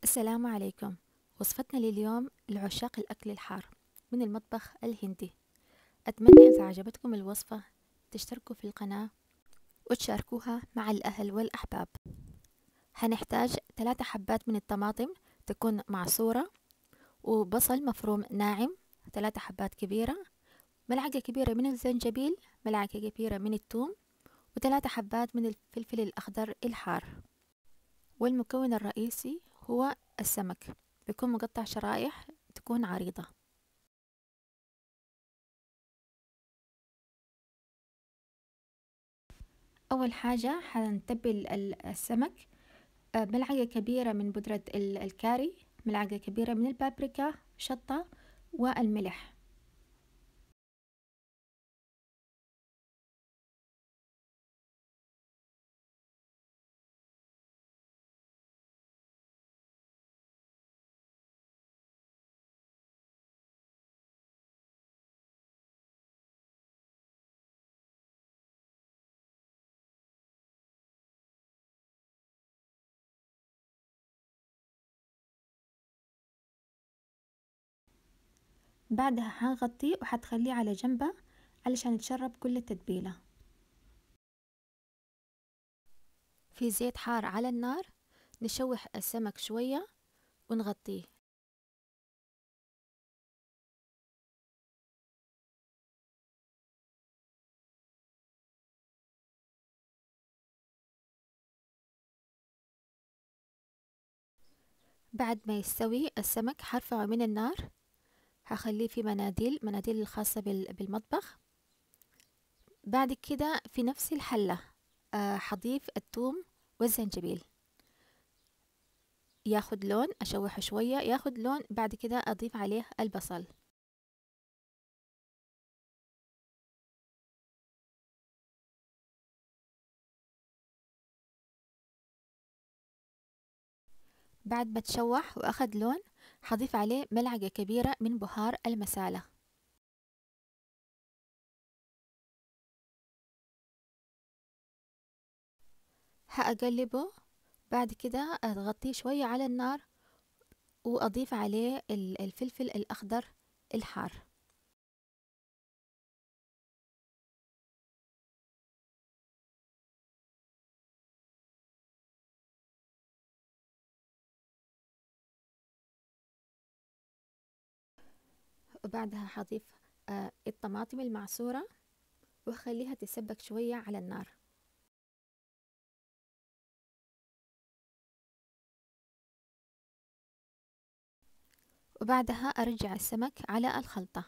السلام عليكم وصفتنا لليوم لعشاق الأكل الحار من المطبخ الهندي أتمنى إذا عجبتكم الوصفة تشتركوا في القناة وتشاركوها مع الأهل والأحباب هنحتاج ثلاثة حبات من الطماطم تكون معصورة وبصل مفروم ناعم ثلاثة حبات كبيرة ملعقة كبيرة من الزنجبيل ملعقة كبيرة من الثوم وثلاثة حبات من الفلفل الأخضر الحار والمكون الرئيسي هو السمك بيكون مقطع شرائح تكون عريضة أول حاجة حنتبل السمك آه، ملعقة كبيرة من بودرة الكاري ملعقة كبيرة من البابريكا شطة والملح بعدها حنغطيه وحتخليه على جنبه علشان يتشرب كل التتبيلة في زيت حار على النار نشوح السمك شوية ونغطيه بعد ما يستوي السمك حرفعه من النار هخليه في مناديل مناديل الخاصة بالمطبخ بعد كده في نفس الحلة آه، حضيف الثوم والزنجبيل ياخد لون أشوحه شوية ياخد لون بعد كده أضيف عليه البصل بعد ما تشوح وأخد لون حضيف عليه ملعقة كبيرة من بهار المسالة هأقلبه بعد كده أغطيه شوية على النار وأضيف عليه الفلفل الأخضر الحار وبعدها حضيف آه، الطماطم المعصورة وخليها تسبك شوية على النار وبعدها أرجع السمك على الخلطة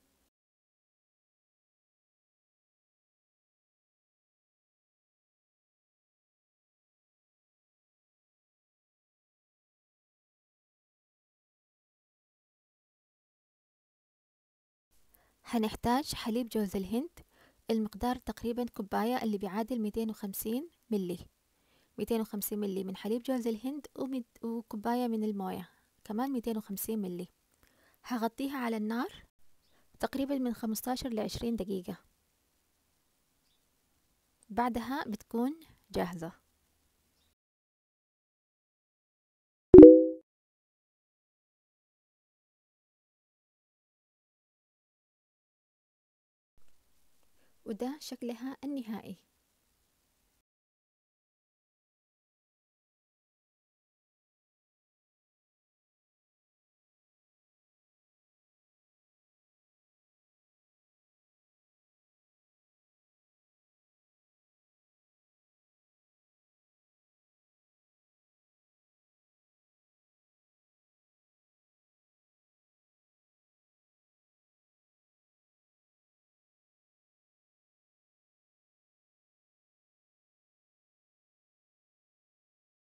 هنحتاج حليب جوز الهند المقدار تقريبا كوباية اللي بيعادل ميتين وخمسين ملي ميتين وخمسين ملي من حليب جوز الهند وكوباية من الموية كمان ميتين وخمسين ملي هغطيها على النار تقريبا من خمستاشر لعشرين دقيقة بعدها بتكون جاهزة وده شكلها النهائي